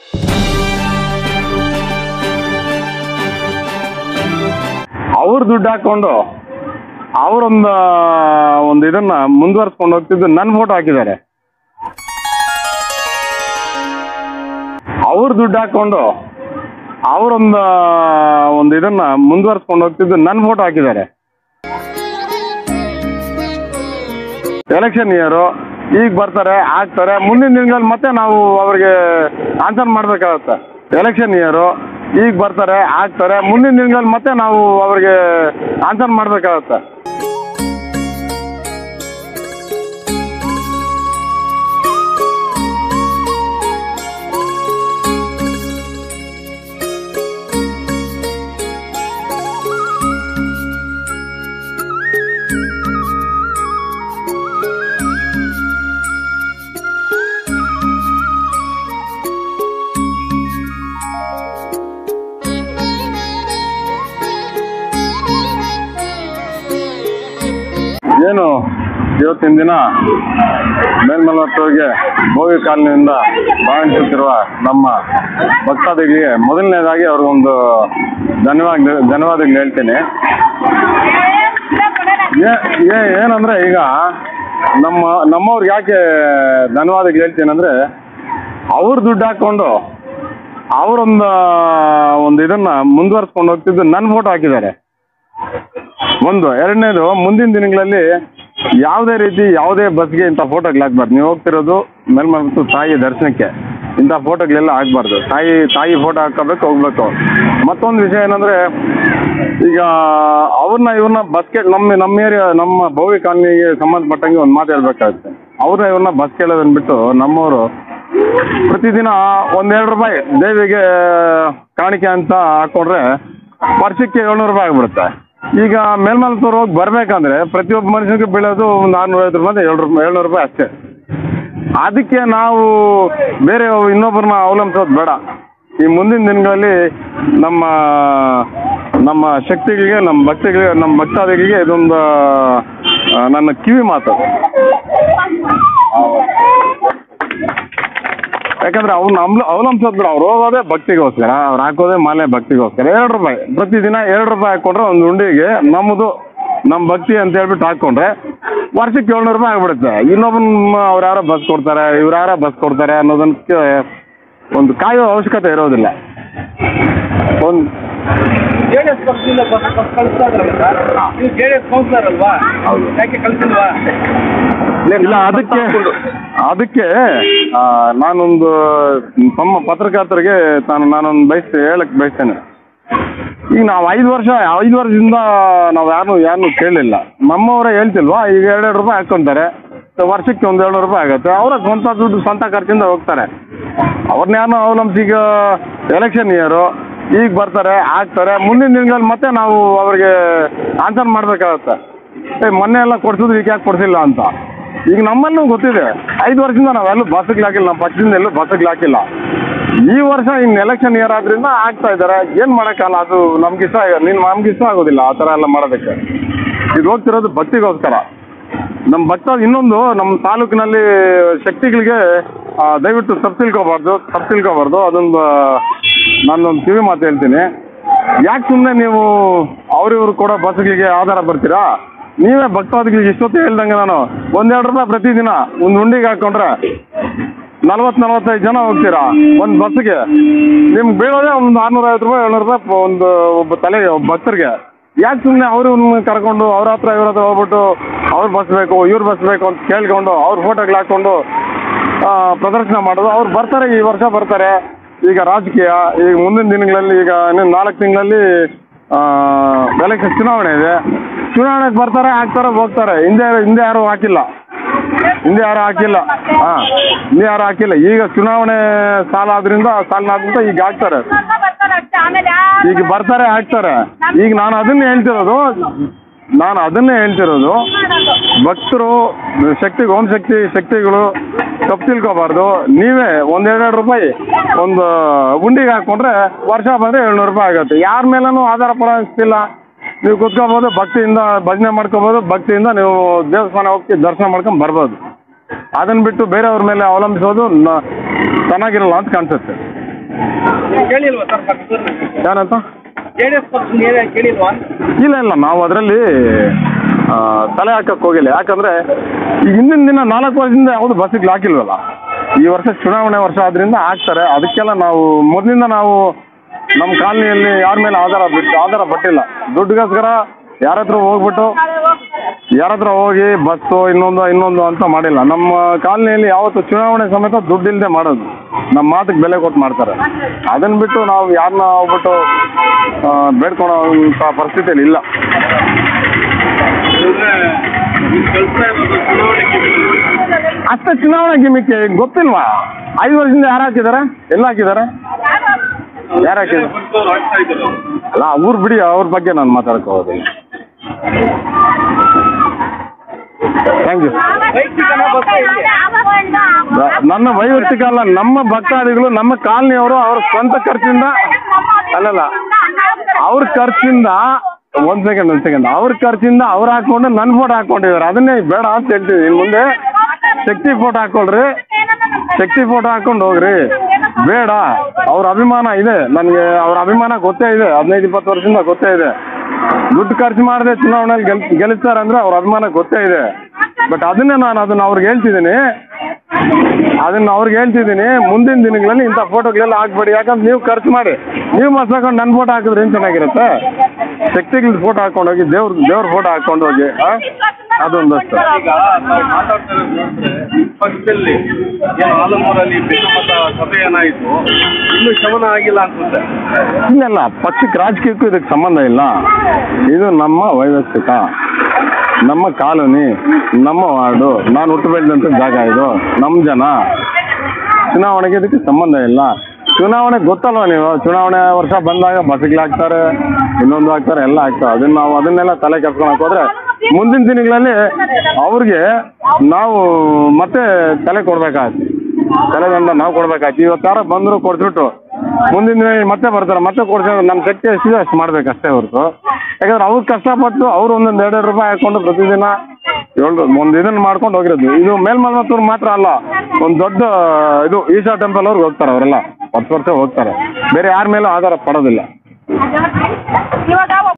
ಅವ್ರು ದುಡ್ಡು ಹಾಕೊಂಡು ಅವರೊಂದು ಒಂದು ಇದನ್ನ ಮುಂದುವರ್ಸ್ಕೊಂಡು ಹೋಗ್ತಿದ್ದು ನನ್ನ ಫೋಟೋ ಹಾಕಿದ್ದಾರೆ ಅವ್ರು ದುಡ್ಡು ಹಾಕೊಂಡು ಅವರೊಂದು ಒಂದು ಇದನ್ನ ಮುಂದುವರ್ಸ್ಕೊಂಡು ಹೋಗ್ತಿದ್ದು ನನ್ನ ಫೋಟೋ ಹಾಕಿದ್ದಾರೆ ಎಲೆಕ್ಷನ್ ಇಯರು ಈಗ ಬರ್ತಾರೆ ಆಗ್ತಾರೆ ಮುಂದಿನ ದಿನಗಳಲ್ಲಿ ಮತ್ತೆ ನಾವು ಅವ್ರಿಗೆ ಆನ್ಸರ್ ಮಾಡಬೇಕಾಗತ್ತೆ ಎಲೆಕ್ಷನ್ ಇಯರು ಈಗ ಬರ್ತಾರೆ ಆಗ್ತಾರೆ ಮುಂದಿನ ದಿನಗಳಲ್ಲಿ ಮತ್ತೆ ನಾವು ಅವ್ರಿಗೆ ಆನ್ಸರ್ ಮಾಡಬೇಕಾಗತ್ತೆ ಏನು ಇವತ್ತಿನ ದಿನ ಮೇಲ್ಮಲತ್ತೂರಿಗೆ ಭೋಗಿ ಕಾಲನಿಯಿಂದ ಭಾಗವಹಿಸುತ್ತಿರುವ ನಮ್ಮ ಭಕ್ತಾದಿಗಳಿಗೆ ಮೊದಲನೇದಾಗಿ ಅವ್ರಿಗೊಂದು ಧನ್ಯವಾದ ಧನ್ಯವಾದಗಳು ಹೇಳ್ತೀನಿ ಏ- ಏ- ಏನಂದ್ರೆ ಈಗ ನಮ್ಮ ನಮ್ಮವ್ರಿಗೆ ಯಾಕೆ ಧನ್ಯವಾದಗಳು ಹೇಳ್ತೀನಿ ಅಂದ್ರೆ ಅವ್ರು ದುಡ್ಡು ಹಾಕೊಂಡು ಅವರೊಂದು ಒಂದು ಇದನ್ನ ಮುಂದುವರ್ಸ್ಕೊಂಡು ಹೋಗ್ತಿದ್ದು ನನ್ನ ಫೋಟೋ ಹಾಕಿದ್ದಾರೆ ಒಂದು ಎರಡನೇದು ಮುಂದಿನ ದಿನಗಳಲ್ಲಿ ಯಾವುದೇ ರೀತಿ ಯಾವುದೇ ಬಸ್ಗೆ ಇಂಥ ಫೋಟೋಗಳು ಹಾಕ್ಬಾರ್ದು ನೀವು ಹೋಗ್ತಿರೋದು ಮೇಲ್ಮತ್ತು ತಾಯಿ ದರ್ಶನಕ್ಕೆ ಇಂಥ ಫೋಟೋಗಳೆಲ್ಲ ಹಾಕ್ಬಾರ್ದು ತಾಯಿ ತಾಯಿ ಫೋಟೋ ಹಾಕೋಬೇಕು ಹೋಗ್ಬೇಕು ಮತ್ತೊಂದು ವಿಷಯ ಏನಂದ್ರೆ ಈಗ ಅವ್ರನ್ನ ಇವ್ರನ್ನ ಬಸ್ಗೆ ನಮ್ಮ ನಮ್ಮ ಏರಿಯಾ ನಮ್ಮ ಭವ್ಯ ಕಾಲನಿಗೆ ಸಂಬಂಧಪಟ್ಟಂಗೆ ಒಂದು ಮಾತು ಹೇಳ್ಬೇಕಾಗುತ್ತೆ ಅವ್ರನ್ನ ಇವ್ರನ್ನ ಬಸ್ ಕೇಳೋದನ್ನ ಬಿಟ್ಟು ನಮ್ಮವರು ಪ್ರತಿದಿನ ಒಂದೆರಡು ರೂಪಾಯಿ ದೇವಿಗೆ ಕಾಣಿಕೆ ಅಂತ ಹಾಕೊಂಡ್ರೆ ವರ್ಷಕ್ಕೆ ಏಳ್ನೂರು ರೂಪಾಯಿ ಆಗ್ಬಿಡುತ್ತೆ ಈಗ ಮೇಲ್ಮಲ್ತೂರು ಹೋಗಿ ಬರ್ಬೇಕಂದ್ರೆ ಪ್ರತಿಯೊಬ್ಬ ಮನುಷ್ಯನಿಗೆ ಬೀಳೋದು ಒಂದು ಆರ್ನೂರೈವತ್ತು ರೂಪಾಯಿ ಏಳು ರೂಪಾಯಿ ಏಳ್ನೂರು ರೂಪಾಯಿ ಅಷ್ಟೇ ಅದಕ್ಕೆ ನಾವು ಬೇರೆ ಇನ್ನೊಬ್ಬರನ್ನ ಅವಲಂಬಿಸೋದು ಬೇಡ ಈ ಮುಂದಿನ ದಿನಗಳಲ್ಲಿ ನಮ್ಮ ನಮ್ಮ ಶಕ್ತಿಗಳಿಗೆ ನಮ್ಮ ಭಕ್ತಿಗಳಿಗೆ ನಮ್ಮ ಭಕ್ತಾದಿಗಳಿಗೆ ಇದೊಂದು ಆ, ನನ್ನ ಕಿವಿ ಮಾತು ಯಾಕಂದ್ರೆ ಅವ್ನ ಅವ್ಲ ಅವಲಂಬಿಸೋದು ಬಿಡ ಅವ್ರು ಹೋಗೋದೇ ಭಕ್ತಿಗೋಸ್ಕರ ಅವ್ರು ಹಾಕೋದೇ ಮಾಲೆ ಭಕ್ತಿಗೋಸ್ಕರ ಎರಡು ರೂಪಾಯಿ ಪ್ರತಿದಿನ ಎರಡು ರೂಪಾಯಿ ಹಾಕ್ಕೊಂಡ್ರೆ ಒಂದು ಉಂಡಿಗೆ ನಮ್ಮದು ನಮ್ಮ ಭಕ್ತಿ ಅಂತ ಹೇಳ್ಬಿಟ್ಟು ಹಾಕ್ಕೊಂಡ್ರೆ ವರ್ಷಕ್ಕೆ ಏಳ್ನೂರು ರೂಪಾಯಿ ಆಗ್ಬಿಡುತ್ತೆ ಇನ್ನೊಬ್ಬನ ಅವ್ರು ಯಾರೋ ಬಸ್ ಕೊಡ್ತಾರೆ ಇವ್ರು ಯಾರೋ ಬಸ್ ಕೊಡ್ತಾರೆ ಅನ್ನೋದಕ್ಕೆ ಒಂದು ಕಾಯೋ ಅವಶ್ಯಕತೆ ಇರೋದಿಲ್ಲ ಒಂದು ಜೆ ಡಿ ಎಸ್ ಪಕ್ಷದಿಂದ ಬಸ್ ಬಸ್ ಕಳಿಸ್ತಾ ಇದ್ರಲ್ಲ ಸರ್ ನೀವು ಜೆ ಡಿ ಎಸ್ ಕೌನ್ಸಿಲರ್ ಅಲ್ವಾ ಹೌದು. ಯಾಕೆ ಕಳಿಸಿಲ್ವಾ ಇಲ್ಲ ಅದಕ್ಕೆ ಅದಕ್ಕೆ ಆ, ನಾನೊಂದು ತಮ್ಮ ಪತ್ರಕರ್ತರಿಗೆ ನಾನು ನಾನೊಂದು ಬಯಸ್ತೇ ಹೇಳಕ್ ಬಯಸ್ತೇನೆ ಈಗ ನಾವು ಐದು ವರ್ಷ ಐದು ವರ್ಷದಿಂದ ನಾವು ಯಾರನ್ನೂ ಯಾರನ್ನೂ ಕೇಳಲಿಲ್ಲ ನಮ್ಮವರೇ ಹೇಳ್ತಿಲ್ವಾ ಈಗ ಎರಡೆರಡು ರೂಪಾಯಿ ಹಾಕ್ಕೊಂತಾರೆ ವರ್ಷಕ್ಕೆ ಒಂದು ಏಳ್ನೂರು ರೂಪಾಯಿ ಆಗುತ್ತೆ ಅವರ ಸ್ವಂತ ದುಡ್ಡು ಸ್ವಂತ ಖರ್ಚಿಂದ ಹೋಗ್ತಾರೆ ಅವ್ರನ್ನ ಯಾರನ್ನೂ ಅವಲಂಬಿಸಿ ಈಗ ಎಲೆಕ್ಷನ್ ಇಯರು ಈಗ ಬರ್ತಾರೆ ಆಗ್ತಾರೆ ಮುಂದಿನ ದಿನಗಳಲ್ಲಿ ಮತ್ತೆ ನಾವು ಅವ್ರಿಗೆ ಆನ್ಸರ್ ಮಾಡಬೇಕಾಗತ್ತೆ ಏ ಮೊನ್ನೆ ಎಲ್ಲ ಕೊಡ್ಸಿದ್ರು ಈಗ ಯಾಕೆ ಕೊಡ್ಸಿಲ್ಲ ಅಂತ ಈಗ ನಮ್ಮಲ್ಲೂ ಗೊತ್ತಿದೆ ಐದು ವರ್ಷದಿಂದ ನಾವೆಲ್ಲೂ ಬಸ್ಸಿಗೆ ಹಾಕಿಲ್ಲ ನಮ್ಮ ಪಕ್ಷದಿಂದ ಎಲ್ಲೂ ಬಸ್ಸಿಗೆ ಹಾಕಿಲ್ಲ ಈ ವರ್ಷ ಇನ್ನು ಎಲೆಕ್ಷನ್ ಇಯರ್ ಆದ್ರಿಂದ ಆಗ್ತಾ ಇದ್ದಾರೆ ಏನು ಮಾಡೋಕ್ಕಲ್ಲ ಅದು ನಮ್ಗೆ ಇಷ್ಟ ಆಗ ನಿನ್ ನಮ್ಗೆ ಇಷ್ಟ ಆಗೋದಿಲ್ಲ ಆ ಥರ ಎಲ್ಲ ಮಾಡೋದಕ್ಕೆ ಇದು ಹೋಗ್ತಿರೋದು ಭಕ್ತಿಗೋಸ್ಕರ ನಮ್ಮ ಭಕ್ತ ಇನ್ನೊಂದು ನಮ್ಮ ತಾಲೂಕಿನಲ್ಲಿ ಶಕ್ತಿಗಳಿಗೆ ಆ, ದಯವಿಟ್ಟು ತಪ್ಪು ತಿಳ್ಕೊಬಾರ್ದು ತಪ್ಪು ತಿಳ್ಕೊಬಾರ್ದು ಅದೊಂದು ನಾನೊಂದು ಕಿವಿ ಮಾತು ಹೇಳ್ತೀನಿ ಯಾಕೆ ಸುಮ್ಮನೆ ನೀವು ಅವ್ರಿವ್ರು ಕೊಡೋ ಬಸ್ಗಳಿಗೆ ಆಧಾರ ಬರ್ತೀರಾ ನೀವೇ ಭಕ್ತಾದಿಗಳಿಗೆ ಇಷ್ಟೊತ್ತು ಹೇಳ್ದಂಗೆ ನಾನು ಒಂದೆರಡು ರೂಪಾಯಿ ಪ್ರತಿದಿನ ಒಂದು ಉಂಡಿಗೆ ಹಾಕ್ಕೊಂಡ್ರೆ ನಲ್ವತ್ತು ನಲ್ವತ್ತೈದು ಜನ ಹೋಗ್ತೀರಾ ಒಂದು ಬಸ್ಸಿಗೆ ನಿಮ್ಗೆ ಬೀಳೋದೇ ಒಂದು ಆರ್ನೂರೈವತ್ತು ರೂಪಾಯಿ ಏಳ್ನೂರು ರೂಪಾಯಿ ಪ- ಒಂದು ಒಬ್ಬ ತಲೆಗೆ ಒಬ್ಬ ಭಕ್ತರಿಗೆ ಯಾಕೆ ಸುಮ್ಮನೆ ಅವರು ಕರ್ಕೊಂಡು ಅವ್ರ ಹತ್ರ ಇವ್ರ ಹತ್ರ ಹೋಗ್ಬಿಟ್ಟು ಅವ್ರು ಬಸ್ ಬೇಕು ಇವ್ರು ಬಸ್ ಬೇಕು ಅಂತ ಕೇಳ್ಕೊಂಡು ಅವ್ರ ಫೋಟೋಗಳು ಹಾಕ್ಕೊಂಡು ಆ, ಪ್ರದರ್ಶನ ಮಾಡೋದು ಅವ್ರು ಬರ್ತಾರೆ ಈ ವರ್ಷ ಬರ್ತಾರೆ ಈಗ ರಾಜಕೀಯ ಈಗ ಮುಂದಿನ ದಿನಗಳಲ್ಲಿ ಈಗ ಇನ್ನೊಂದು ನಾಲ್ಕು ತಿಂಗಳಲ್ಲಿ ಎಲೆಕ್ಷನ್ ಚುನಾವಣೆ ಇದೆ ಚುನಾವಣೆಗೆ ಬರ್ತಾರೆ ಹಾಕ್ತಾರೆ ಹೋಗ್ತಾರೆ ಹಿಂದೆ ಹಿಂದೆ ಯಾರೂ ಹಾಕಿಲ್ಲ ಹಿಂದೆ ಯಾರು ಹಾಕಿಲ್ಲ ಹಾಂ ಹಿಂದೆ ಯಾರು ಹಾಕಿಲ್ಲ ಈಗ ಚುನಾವಣೆ ಸಾಲ ಆದ್ರಿಂದ ಸಾಲನಾದ್ರಿಂದ ಈಗ ಹಾಕ್ತಾರೆ ಈಗ ಬರ್ತಾರೆ ಹಾಕ್ತಾರೆ ಈಗ ನಾನು ಅದನ್ನೇ ಹೇಳ್ತಿರೋದು ನಾನು ಅದನ್ನೇ ಹೇಳ್ತಿರೋದು ಭಕ್ತರು ಶಕ್ತಿ ಓಂ ಶಕ್ತಿ ಶಕ್ತಿಗಳು ತಪ್ಪು ತಿಳ್ಕೊಬಾರ್ದು ನೀವೇ ಒಂದೆರಡು ರೂಪಾಯಿ ಒಂದು ಉಂಡಿಗೆ ಹಾಕ್ಕೊಂಡ್ರೆ ವರ್ಷ ಬಂದರೆ ಏಳ್ನೂರು ರೂಪಾಯಿ ಆಗುತ್ತೆ ಯಾರ ಮೇಲೂ ಆಧಾರ ಪಡಿಸ್ತಿಲ್ಲ ನೀವು ಕುತ್ಕೋಬೋದು ಭಕ್ತಿಯಿಂದ ಭಜನೆ ಮಾಡ್ಕೋಬೋದು ಭಕ್ತಿಯಿಂದ ನೀವು ದೇವಸ್ಥಾನ ಹೋಗಿ ದರ್ಶನ ಮಾಡ್ಕೊಂಡು ಬರ್ಬೋದು ಅದನ್ನು ಬಿಟ್ಟು ಬೇರೆಯವ್ರ ಮೇಲೆ ಅವಲಂಬಿಸೋದು ನ- ಚೆನ್ನಾಗಿರಲ್ಲ ಅಂತ ಕಾಣಿಸುತ್ತೆ ಕೇಳಿಲ್ವಾ ಸರ್ ಪಕ್ಷದಲ್ಲಿ ಯಾರಂತ ಜೆ ಡಿ ಎಸ್ ಪಕ್ಷ ನೀವೇ ಕೇಳಿಲ್ವಾ ಇಲ್ಲ ಇಲ್ಲ ನಾವು ಅದರಲ್ಲಿ ತಲೆ ಹಾಕಕ್ಕೆ ಹೋಗಿಲ್ಲ ಯಾಕಂದ್ರೆ ಈಗ ಹಿಂದಿನ ದಿನ ನಾಲ್ಕು ವರ್ಷದಿಂದ ಯಾವುದು ಬಸ್ಸಿಗೆ ಹಾಕಿಲ್ವಲ್ಲ ಈ ವರ್ಷ ಚುನಾವಣೆ ವರ್ಷ ಆದ್ರಿಂದ ಹಾಕ್ತಾರೆ ಅದಕ್ಕೆಲ್ಲ ನಾವು ಮೊದಲಿಂದ ನಾವು ನಮ್ಮ ಕಾಲನಿಯಲ್ಲಿ ಯಾರ ಮೇಲೆ ಆಧಾರ ಬಿಟ್ಟು ಆಧಾರ ಪಟ್ಟಿಲ್ಲ ದುಡ್ಡಿಗೋಸ್ಕರ ಯಾರ ಹತ್ರ ಹೋಗ್ಬಿಟ್ಟು ಯಾರ ಹತ್ರ ಹೋಗಿ ಬಸ್ಸು ಇನ್ನೊಂದು ಇನ್ನೊಂದು ಅಂತ ಮಾಡಿಲ್ಲ ನಮ್ಮ ಕಾಲನಿಯಲ್ಲಿ ಯಾವತ್ತು ಚುನಾವಣೆ ಸಮೇತ ದುಡ್ಡಿಲ್ಲದೆ ಮಾಡೋದು ನಮ್ಮ ಮಾತಿಗೆ ಬೆಲೆ ಕೊಟ್ಟು ಮಾಡ್ತಾರೆ ಅದನ್ನು ಬಿಟ್ಟು ನಾವು ಯಾರನ್ನ ಹೋಗ್ಬಿಟ್ಟು ಆ, ಬೇಡ್ಕೊಳೋ ಅಂಥ ಪರಿಸ್ಥಿತಿಯಲ್ಲಿ ಇಲ್ಲ ಅಷ್ಟೇ ಚುನಾವಣಾ ಗಿಮಿಕ್ಕೆ ಗೊತ್ತಿಲ್ವಾ ಐದು ವರ್ಷದಿಂದ ಯಾರು ಹಾಕಿದ್ದಾರೆ ಎಲ್ಲ ಹಾಕಿದ್ದಾರೆ ಯಾರು ಹಾಕಿದ್ದಾರೆ ಅಲ್ಲ ಅವ್ರು ಬಿಡಿ ಅವ್ರ ಬಗ್ಗೆ ನಾನು ಮಾತಾಡಕ್ಕೆ ಹೋಗೋದಿಲ್ಲ ಥ್ಯಾಂಕ್ ಯು ವೈಯಕ್ತಿಕನ ಬಸ್ ನನ್ನ ವೈಯಕ್ತಿಕ ಅಲ್ಲ ನಮ್ಮ ಭಕ್ತಾದಿಗಳು ನಮ್ಮ ಕಾಲನಿಯವರು ಅವ್ರ ಸ್ವಂತ ಖರ್ಚಿಂದ ಅಲ್ಲಲ್ಲ ಅವ್ರ ಖರ್ಚಿಂದ ಒಂದ್ ಸೆಕೆಂಡ್ ಒಂದ್ ಸೆಕೆಂಡ್ ಅವ್ರ ಖರ್ಚಿಂದ ಅವ್ರು ಹಾಕೊಂಡು ನನ್ನ ಫೋಟೋ ಹಾಕೊಂಡಿದ್ದಾರೆ ಅದನ್ನೇ ಬೇಡ ಅಂತ ಹೇಳ್ತೀವಿ ಇನ್ನು ಮುಂದೆ ಶಕ್ತಿ ಫೋಟೋ ಹಾಕೊಳ್ರಿ ಶಕ್ತಿ ಫೋಟೋ ಹಾಕೊಂಡು ಹೋಗ್ರಿ ಬೇಡ ಅವ್ರ ಅಭಿಮಾನ ಇದೆ ನನಗೆ ಅವ್ರ ಅಭಿಮಾನ ಗೊತ್ತೇ ಇದೆ ಹದಿನೈದು ಇಪ್ಪತ್ತು ವರ್ಷದಿಂದ ಗೊತ್ತೇ ಇದೆ ದುಡ್ಡು ಖರ್ಚು ಮಾಡದೆ ಚುನಾವಣೆಯಲ್ಲಿ ಗೆಲ್ ಗೆಲ್ಲಿಸ್ತಾರೆ ಅಂದ್ರೆ ಅವ್ರ ಅಭಿಮಾನ ಗೊತ್ತೇ ಇದೆ ಬಟ್ ಅದನ್ನೇ ನಾನು ಅದನ್ನ ಅವ್ರಿಗೆ ಹೇಳ್ತಿದ್ದೀನಿ ಅದನ್ನ ಅವ್ರಿಗೆ ಹೇಳ್ತಿದ್ದೀನಿ ಮುಂದಿನ ದಿನಗಳಲ್ಲಿ ಇಂಥ ಫೋಟೋಗಳೆಲ್ಲ ಹಾಕ್ಬೇಡಿ ಯಾಕಂದ್ರೆ ನೀವು ಖರ್ಚು ಮಾಡಿ ನೀವು ಮಸ್ತ್ ಹಾಕೊಂಡು ನನ್ನ ಫೋಟೋ ಹಾಕಿದ್ರೆ ಏನು ಚೆನ್ನಾಗಿರುತ್ತೆ ಶಕ್ತಿಗಳ ಫೋಟೋ ಹಾಕೊಂಡು ಹೋಗಿ ದೇವ್ರ ದೇವ್ರ ಫೋಟೋ ಹಾಕೊಂಡು ಹೋಗಿ ಆ? ಅದೊಂದಷ್ಟು ಈಗ ನಾವು ಮಾತಾಡ್ತಾ ಇರೋದು ನೋಡಿದ್ರೆ ಪಕ್ಷದಲ್ಲಿ ಏನು ಆಲಮೂರಲ್ಲಿ ಭಿನ್ನಮತ ಸಭೆ ಏನಾಯಿತು ಇನ್ನೂ ಶಮನ ಆಗಿಲ್ಲ ಅನ್ಸುತ್ತೆ ಇಲ್ಲೆಲ್ಲ ಪಕ್ಷಕ್ಕೆ ರಾಜಕೀಯಕ್ಕೂ ಇದಕ್ಕೆ ಸಂಬಂಧ ಇಲ್ಲ ಇದು ನಮ್ಮ ವೈಯಕ್ತಿಕ ನಮ್ಮ ಕಾಲೋನಿ ನಮ್ಮ ವಾರ್ಡು ನಾನು ಹುಟ್ಟು ಬೆಳೆದಂಥ ಜಾಗ ಇದು ನಮ್ಮ ಜನ ಚುನಾವಣೆಗೆ ಇದಕ್ಕೆ ಸಂಬಂಧ ಇಲ್ಲ ಚುನಾವಣೆ ಗೊತ್ತಲ್ವ ನೀವು ಚುನಾವಣೆ ವರ್ಷ ಬಂದಾಗ ಬಸ್ಗಳು ಹಾಕ್ತಾರೆ ಇನ್ನೊಂದು ಹಾಕ್ತಾರೆ ಎಲ್ಲ ಹಾಕ್ತಾರೆ ಅದನ್ನ ನಾವು ಅದನ್ನೆಲ್ಲ ತಲೆ ಕೆಡ್ಸ್ಕೊಳಕ್ ಹೋದ್ರೆ ಮುಂದಿನ ದಿನಗಳಲ್ಲಿ ಅವ್ರಿಗೆ ನಾವು ಮತ್ತೆ ತಲೆ ಕೊಡ್ಬೇಕಾಗತ್ತೆ ತಲೆದಂಡ ನಾವು ಕೊಡ್ಬೇಕಾಯ್ತು ಇವತ್ತು ಯಾರೋ ಬಂದರು ಕೊಡ್ಸ್ಬಿಟ್ಟು ಮುಂದಿನ ದಿನ ಮತ್ತೆ ಬರ್ತಾರೆ ಮತ್ತೆ ಕೊಡ್ತಾರೆ ನಮ್ಮ ಶಕ್ತಿ ಎಷ್ಟಿದೆ ಅಷ್ಟು ಮಾಡ್ಬೇಕು ಅಷ್ಟೇ ಹೊರತು ಯಾಕಂದ್ರೆ ಅವ್ರು ಕಷ್ಟಪಟ್ಟು ಅವ್ರು ಒಂದೊಂದು ಎರಡೆರಡು ರೂಪಾಯಿ ಹಾಕೊಂಡು ಪ್ರತಿದಿನ ಏಳು ಒಂದು ಇದನ್ನು ಮಾಡ್ಕೊಂಡು ಹೋಗಿರೋದು ಇದು ಮೇಲ್ಮಲ್ಮತ್ತೂರು ಮಾತ್ರ ಅಲ್ಲ ಒಂದು ದೊಡ್ಡ ಇದು ಈಶಾ ಟೆಂಪಲ್ ಅವ್ರಿಗೆ ಹೋಗ್ತಾರೆ ಅವರೆಲ್ಲ ವರ್ಷ ವರ್ಷ ಹೋಗ್ತಾರೆ ಬೇರೆ ಯಾರ ಮೇಲೂ ಆಧಾರ ಪಡೋದಿಲ್ಲ ಇವಾಗ